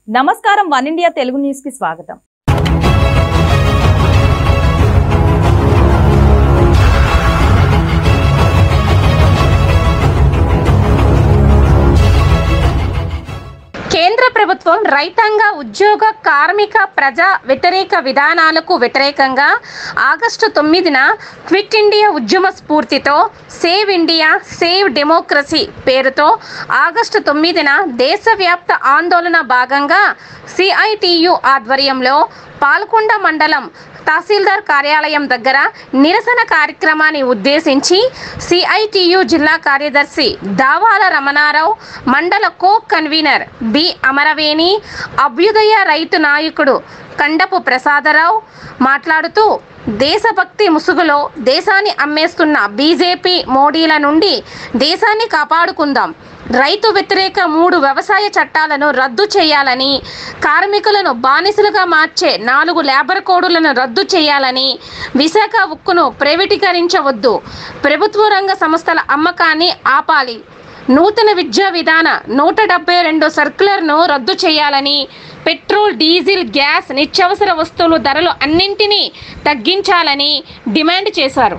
నమస్కారం one India Telugu news కి స్వాగతం కేంద్ర ప్రభుత్వం రైతాంగ ఉద్యోగ కార్మిక ప్రజా వ్యతిరేక విధానాలకు వ్యతిరేకంగా ఆగస్టు తొమ్మిదిన క్విట్ ఇండియా ఉద్యమ స్ఫూర్తితో సేవ్ ఇండియా సేవ్ డెమోక్రసీ పేరుతో ఆగస్టు తొమ్మిదిన దేశవ్యాప్త ఆందోళన భాగంగా సిఐటియు ఆధ్వర్యంలో పాల్కొండ మండలం తహసీల్దార్ కార్యాలయం దగ్గర నిరసన కార్యక్రమాన్ని ఉద్దేశించి సిఐటియు జిల్లా కార్యదర్శి దావాల రమణారావు మండల కో కన్వీనర్ బి అమరవేణి అభ్యుదయ రైతు నాయకుడు కండపు ప్రసాదరావు మాట్లాడుతూ దేశభక్తి ముసుగులో దేశాన్ని అమ్మేస్తున్న బీజేపీ మోడీల నుండి దేశాన్ని కాపాడుకుందాం రైతు వ్యతిరేక మూడు వ్యవసాయ చట్టాలను రద్దు చేయాలని కార్మికులను బానిసలుగా మార్చే నాలుగు లేబర్ కోడులను రద్దు చేయాలని విశాఖ ఉక్కును ప్రైవేటీకరించవద్దు ప్రభుత్వ రంగ సంస్థల అమ్మకాన్ని ఆపాలి నూతన విద్యా విధాన నూట డెబ్బై రెండు సర్క్యులర్ను రద్దు చేయాలని పెట్రోల్ డీజిల్ గ్యాస్ నిత్యావసర వస్తువులు ధరలు అన్నింటినీ తగ్గించాలని డిమాండ్ చేశారు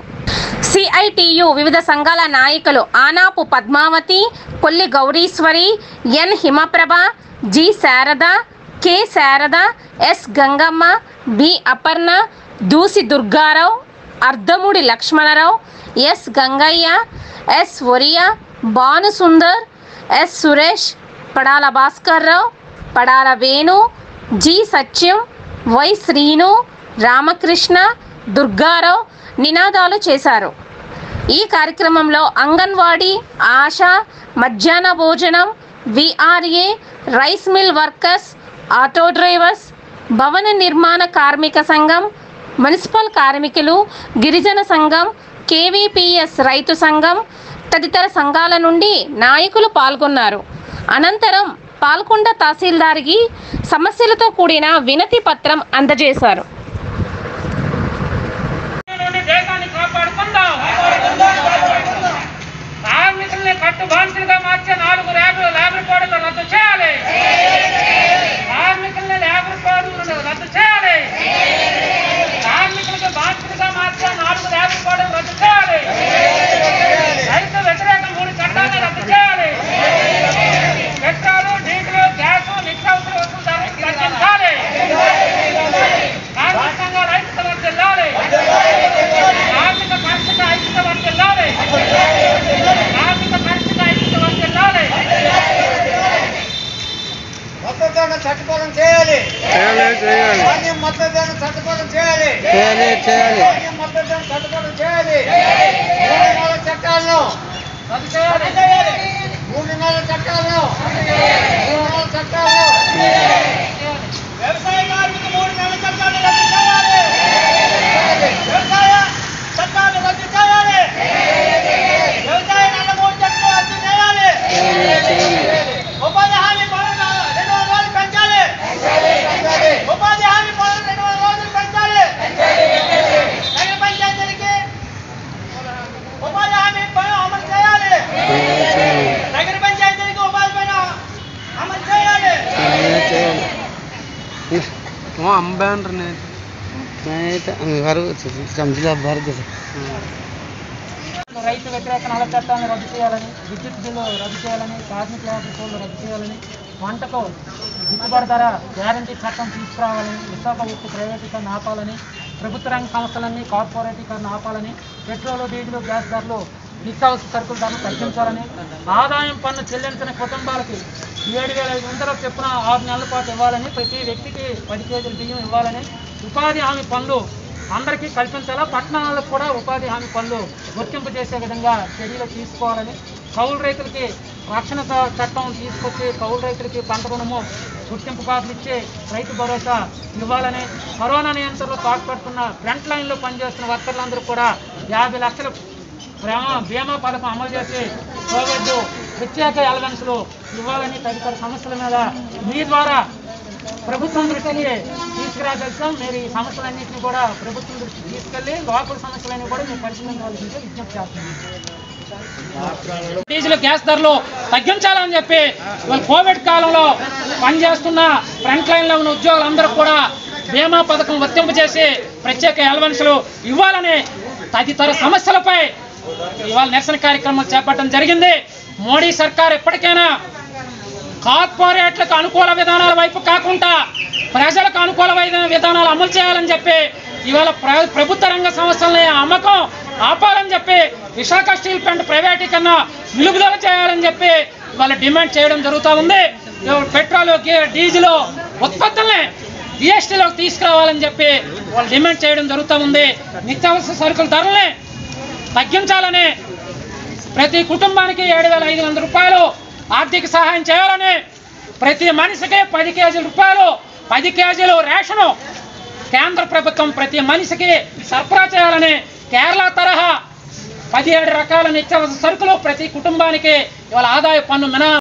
సిఐటియు వివిధ సంఘాల నాయకులు Anapu Padmavathi Kolli Gowreeswari N Himaprabha G Sarada K Sarada S Gangamma B Aparna Doosi Durgarao Ardhamudi Lakshmanarao S Gangaiah S Oriya Bhanu Sundar S Suresh Padala Bhaskarrao Padala Venu G Satyam Y Srinu Ramakrishna Durgarao నినాదాలు చేశారు ఈ కార్యక్రమంలో అంగన్వాడీ ఆశ మధ్యాహ్న భోజనం VRA rice mill workers auto drivers భవన నిర్మాణ కార్మిక సంఘం మున్సిపల్ కార్మికులు గిరిజన సంఘం కేవీపీఎస్ రైతు సంఘం తదితర సంఘాల నుండి నాయకులు పాల్గొన్నారు అనంతరం పాల్కొండ తహసీల్దార్కి సమస్యలతో కూడిన వినతి పత్రం అందజేశారు నుండి దేశాన్ని కాపాడుకుందాం కార్మికుల్ని కట్టు బానిసలుగా మార్చే నాలుగు లేబర్ లేబర్ కోడ్లు రద్దు చేయాలి కార్మికుల్ని లేబర్ కోడ్లను రద్దు చేయాలి కార్మికులకు బానిసలుగా మార్చే నాలుగు లేబర్ కోడ్లు రద్దు చేయాలి రైతు వ్యతిరేక మూడు చట్టాలను రద్దు చేయాలి పెట్రోలు డీజిల్ గ్యాస్ నిత్యావసర వస్తువుల ధరలు తగ్గించాలి కార్మిక సంఘాల ఐక్యత వర్ధిల్లాలి కార్మిక పరిస్థితి ఐక్యత వర్ధిల్లాలి కార్మిక పరిస్థితి ఐక్యత వర్ధిల్లాలి మద్దతుదారుల చట్టపరం చేయాలి చేయాలి చేయాలి ధాన్యం మద్దతుదారుల చట్టపరం చేయాలి చేయాలి చేయాలి ధాన్యం మద్దతుదారుల చట్టపరం చేయాలి మూడు నెలల చట్టాలను రద్దు చేయాలి మూడు నెలల చట్టాలను మూడు నెలల చట్టాలను వ్యవసాయ కార్మిక మూడు నెలల చట్టాలు రద్దు చేయాలి వ్యవసాయ చట్టాలు రద్దు చేయాలి వ్యవసాయ నెల మూడు చట్టాలు రద్దు చేయాలి ఉపాధి హామీ పనులు రెండు వందల రోజులు పెంచాలి ఉపాధి హామీ పనులు రెండు వందల రోజులు పెంచాలి నగర పంచాయతీలకి ఉపాధి హామీ పనులు అమలు చేయాలి నగర పంచాయతీలకి ఉపాధి పైన అమలు చేయాలి చేయాలి అమ్మ బ్యానర్ నేనైతే గారు సమజిలా భారత రైతు వ్యతిరేక నల్ల చట్టాలను రద్దు చేయాలని విద్యుత్ బిల్లు రద్దు చేయాలని కార్మిక లేబర్ కోడ్లు రద్దు చేయాలని వంటకు గిట్టుబాటు ధర గ్యారంటీ చట్టం తీసుకురావాలని విశాఖ ఉక్కు ప్రైవేటీకరణ ఆపాలని ప్రభుత్వ రంగ సంస్థలన్నీ కార్పొరేటీకరణ ఆపాలని పెట్రోల్ డీజిల్ గ్యాస్ ధరలు నిత్యావసర సరుకుల ధరలు తగ్గించాలని ఆదాయం పన్ను చెల్లించని కుటుంబాలకి ఏడు వేల ఐదు వందల చొప్పున ఆరు నెలల పాటు ఇవ్వాలని ప్రతి వ్యక్తికి పది కేజీల బియ్యం ఇవ్వాలని ఉపాధి హామీ పనులు అందరికీ కల్పించాలా పట్టణాలకు కూడా ఉపాధి హామీ పనులు గుర్తింపు చేసే విధంగా చర్యలు తీసుకోవాలని కౌలు రైతులకి రక్షణ చ- చట్టం తీసుకొచ్చి కౌలు రైతులకి పంట రుణము గుర్తింపు కార్డులు ఇచ్చి రైతు భరోసా ఇవ్వాలని కరోనా నియంత్రణలో పాటుపడుతున్న ఫ్రంట్ లైన్లో పనిచేస్తున్న వర్కర్లందరూ కూడా యాభై లక్షల బీమా బీమా పథకం అమలు చేసి కోవిడ్ ప్రత్యేక అలవెన్స్లు ఇవ్వాలని తదితర సమస్యల మీద మీ ద్వారా ప్రభుత్వం దృష్టికి తీసుకురాగలుగుతాం మీరు ఈ సమస్యలన్నింటినీ కూడా ప్రభుత్వం దృష్టికి తీసుకెళ్ళి లోకల్ సమస్యలన్నీ కూడా మీరు పరిశీలించవలసిందే విజ్ఞప్తి చేస్తున్నాం డీజిల్ గ్యాస్ ధరలు తగ్గించాలని చెప్పి ఇవాళ కోవిడ్ కాలంలో పనిచేస్తున్న ఫ్రంట్ లైన్లో ఉన్న ఉద్యోగులందరూ కూడా బీమా పథకం వర్తింపజేసి ప్రత్యేక అలవెన్స్లు ఇవ్వాలని తదితర సమస్యలపై ఇవాళ నిరసన కార్యక్రమం చేపట్టడం జరిగింది మోడీ సర్కార్ ఎప్పటికైనా కార్పొరేట్లకు అనుకూల విధానాల వైపు కాకుండా ప్రజలకు అనుకూల విధా- విధానాలు అమలు చేయాలని చెప్పి ఇవాళ ప్ర ప్రభుత్వ రంగ సంస్థలని అమ్మకం ఆపాలని చెప్పి విశాఖ స్టీల్ ప్లాంట్ ప్రైవేటీకరణ నిలుపుదల చేయాలని చెప్పి ఇవాళ డిమాండ్ చేయడం జరుగుతూ ఉంది ఇవాళ పెట్రోల్ గే- డీజిల్ ఉత్పత్తుల్ని జిఎస్టీలోకి తీసుకురావాలని చెప్పి వాళ్ళు డిమాండ్ చేయడం జరుగుతూ ఉంది నిత్యావసర సరుకుల ధరల్ని తగ్గించాలని ప్రతి కుటుంబానికి ఏడు వేల ఐదు వందల రూపాయలు ఆర్థిక సహాయం చేయాలని ప్రతి మనిషికి పది కేజీల రూపాయలు పది కేజీలు రేషను కేంద్ర ప్రభుత్వం ప్రతి మనిషికి సరఫరా చేయాలని కేరళ తరహా పదిహేడు రకాల నిత్యావసర సరుకులు ప్రతి కుటుంబానికి ఇవాళ ఆదాయ పన్ను మినహా